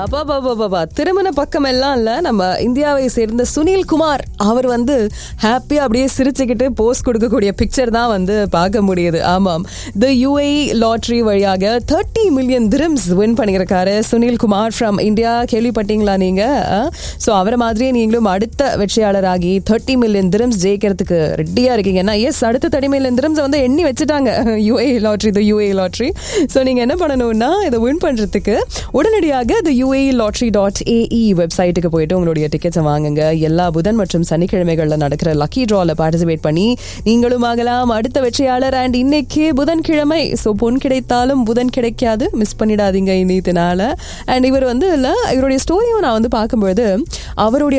அப்பா திருமண பக்கம் எல்லாம் இல்ல நம்ம இந்தியாவை சேர்ந்த சுனில் குமார் அவர் வந்து ஹாப்பியா அப்படியே சிரிச்சுக்கிட்டு போஸ்ட் கொடுக்கக்கூடிய பிக்சர் தான் வந்து பார்க்க முடியுது ஆமாம் த யூஏ லாட்ரி வழியாக தேர்ட்டி மில்லியன் திரம்ஸ் வின் பண்ணியிருக்காரு சுனில் குமார் ஃப்ரம் இந்தியா கேள்விப்பட்டீங்களா நீங்க ஸோ அவரை மாதிரியே நீங்களும் அடுத்த வெற்றியாளராகி தேர்ட்டி மில்லியன் திரம்ஸ் ஜெயிக்கிறதுக்கு ரெடியா இருக்கீங்கன்னா எஸ் அடுத்த தேர்ட்டி மில்லியன் திரம்ஸ் வந்து எண்ணி வச்சுட்டாங்க U A lottery the U A lottery so நீங்க என்ன பண்ணணும்னா இதை வின் பண்றதுக்கு உடனடியாக the U A lottery dot A E வெப்சைட்டுக்கு போயிட்டு உங்களுடைய டிக்கெட்ஸை வாங்குங்க எல்லா புதன் மற்றும் சனிக்கிழமைகளில் நடக்கிற லக்கி ட்ராவில் பார்ட்டிசிபேட் பண்ணி நீங்களும் ஆகலாம் அடுத்த வெற்றியாளர் அண்ட் இன்னைக்கு புதன்கிழமை ஸோ பொன் கிடைத்தாலும் புதன் கிடைக்காது மிஸ் பண்ணிடாதீங்க இன்னித்தினால அண்ட் இவர் வந்து இல்லை இவருடைய ஸ்டோரியும் நான் வந்து பார்க்கும்பொழுது அவருடைய